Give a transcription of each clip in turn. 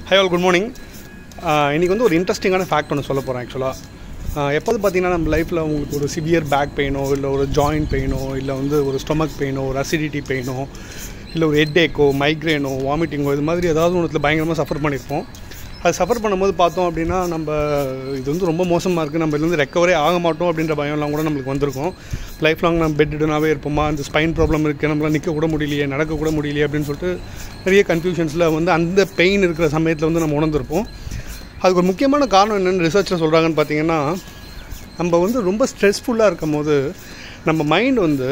high all good morning இன்றைக்கி வந்து ஒரு இன்ட்ரெஸ்டிங்கான ஃபேக்ட் ஒன்று சொல்ல போகிறேன் ஆக்சுவலாக எப்போது பார்த்தீங்கன்னா நம்ம லைஃப்பில் உங்களுக்கு ஒரு சிவியர் பேக் பெயினோ இல்லை ஒரு ஜாயிண்ட் பெயினோ இல்லை வந்து ஒரு ஸ்டொமக் பெயினோ ஒரு அசிடிட்டி பெயினோ இல்லை ஒரு ஹெட் ஏக்கோ மைக்ரேனோ வாமிட்டிங்கோ இது மாதிரி ஏதாவது ஒன்றுத்தில் பயங்கரமாக சஃபர் பண்ணியிருப்போம் அது சஃபர் பண்ணும்போது பார்த்தோம் அப்படின்னா நம்ம இது வந்து ரொம்ப மோசமாக இருக்குது நம்ம இதுலேருந்து ரெக்கவரே ஆக மாட்டோம் அப்படின்ற பயம்லாம் கூட நம்மளுக்கு வந்திருக்கும் லைஃப் லாங் நம்ம பெட்டுனாவே இருப்போமா அந்த ஸ்பைன் ப்ராப்ளம் இருக்குது நம்மளால் நிற்க கூட முடியலையே நடக்க கூட முடியலையே அப்படின்னு சொல்லிட்டு நிறைய கன்ஃபியூஷன்ஸில் வந்து அந்த பெயின் இருக்கிற சமயத்தில் வந்து நம்ம உணர்ந்திருப்போம் அதுக்கு ஒரு முக்கியமான காரணம் என்னென்னு ரிசர்ச்சில் சொல்கிறாங்கன்னு பார்த்தீங்கன்னா நம்ம வந்து ரொம்ப ஸ்ட்ரெஸ்ஃபுல்லாக இருக்கும் போது நம்ம மைண்ட் வந்து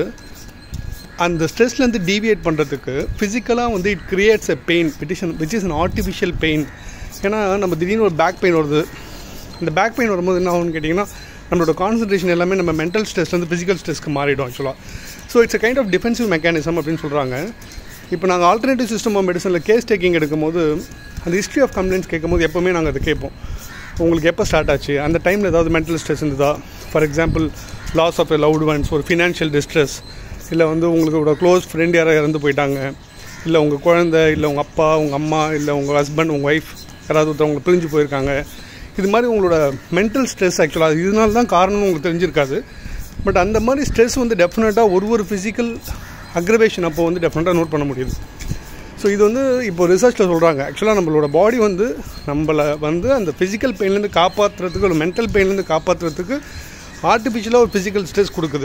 அந்த ஸ்ட்ரெஸ்லேருந்து டீவியேட் பண்ணுறதுக்கு ஃபிசிக்கலாக வந்து it creates a pain with is which is an artificial pain ஏன்னா நம்ம திடீர்னு ஒரு பேக் பெயின் வருது இந்த பேக் பெயின் வரும்போது என்ன ஆகும்னு கேட்டிங்கன்னா நம்மளோட கான்சன்ட்ரேஷன் எல்லாமே நம்ம மென்டல் ஸ்ட்ரெஸ்லேருந்து ஃபிசிக்கல் ஸ்ட்ரெஸ்க்கு மாறிடும் ஆக்சுவலாக so it's a kind of defensive mechanism அப்படின்னு சொல்கிறாங்க இப்போ நாங்கள் ஆல்டர்னேட்டிவ் சிஸ்டம் ஆஃப் மெடிசனில் கேஸ் டேக்கிங் எடுக்கும்போது அந்த ஹிஸ்ட்ரி ஆஃப் கம்ப்ளைண்ட்ஸ் கேட்கும்போது எப்போவுமே நாங்கள் அதை கேட்போம் உங்களுக்கு எப்போ ஸ்டார்ட் ஆச்சு அந்த டைமில் ஏதாவது மென்டல் ஸ்ட்ரெஸ் இருந்ததா for example loss of a loved ones ஒரு ஃபினான்ஷியல் டிஸ்ட்ரெஸ் இல்லை வந்து உங்களுக்கு ஒரு க்ளோஸ் ஃப்ரெண்ட் யாராவது இறந்து போயிட்டாங்க இல்லை உங்கள் குழந்தை இல்லை உங்கள் அப்பா உங்கள் அம்மா இல்லை உங்கள் ஹஸ்பண்ட் உங்கள் ஒய்ஃப் யாராவது ஒருத்தவங்க பிரிஞ்சு போயிருக்காங்க இது மாதிரி உங்களோட மென்டல் ஸ்ட்ரெஸ் ஆக்சுவலாக இதனால தான் காரணம்னு உங்களுக்கு தெரிஞ்சிருக்காது பட் அந்த மாதிரி ஸ்ட்ரெஸ் வந்து டெஃபினட்டாக ஒரு ஒரு ஃபிசிக்கல் அக்ரவேஷன் அப்போ வந்து டெஃபினட்டாக நோட் பண்ண முடியுது ஸோ இது வந்து இப்போ ரிசர்ச்சில் சொல்கிறாங்க ஆக்சுவலாக நம்மளோட பாடி வந்து நம்மளை வந்து அந்த ஃபிசிக்கல் பெயின்லேருந்து காப்பாற்றுறதுக்கு ஒரு மென்டல் பெயின்லேருந்து காப்பாற்றுறதுக்கு ஆர்டிஃபிஷியலாக ஒரு ஃபிசிக்கல் ஸ்ட்ரெஸ் கொடுக்குது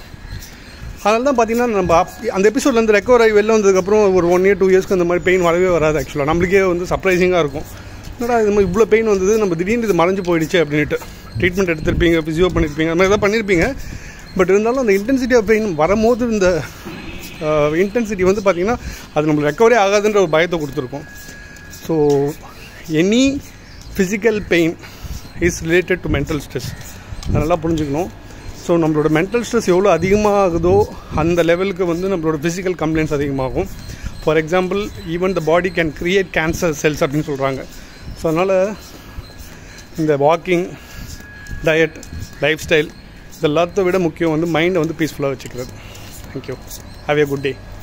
அதனால தான் பார்த்தீங்கன்னா நம்ம அப் அந்த எபிசோட்லேருந்து ரெக்கவர் ஆகி வெளில வந்ததுக்கப்புறம் ஒரு ஒன் இயர் டூ இயர்ஸ்க்கு அந்த மாதிரி பெயின் வரவே வராது ஆக்சுவலாக நம்மளுக்கே வந்து சர்ப்ரைசிங்காக இருக்கும் என்னடா இது மாதிரி இவ்வளோ பெயின் வந்தது நம்ம திடீர்னு இது மறைஞ்சு போயிடுச்சு அப்படின்ட்டு ட்ரீட்மெண்ட் எடுத்திருப்பீங்க ஃபிசியோ பண்ணியிருப்பீங்க அந்த மாதிரி தான் பண்ணியிருப்பீங்க பட் இருந்தாலும் அந்த இன்டென்சிட்டி ஆஃப் பெயின் வரும்போது இந்த இன்டென்சிட்டி வந்து பார்த்திங்கன்னா அது நம்மளுக்கு ரெக்கவரே ஆகாதுன்ற ஒரு பயத்தை கொடுத்துருக்கோம் so any physical pain is related to mental stress அதை நல்லா புரிஞ்சுக்கணும் ஸோ நம்மளோட மென்டல் ஸ்ட்ரெஸ் எவ்வளோ அதிகமாகுதோ அந்த லெவலுக்கு வந்து நம்மளோட ஃபிசிக்கல் கம்ப்ளைண்ட்ஸ் அதிகமாகும் for example even the body can create cancer cells அப்படின்னு சொல்கிறாங்க ஸோ அதனால் இந்த வாக்கிங் டயட் லைஃப் ஸ்டைல் இது எல்லாத்த விட முக்கியம் வந்து மைண்டை வந்து பீஸ்ஃபுல்லாக வச்சுக்கிறது thank you have a good day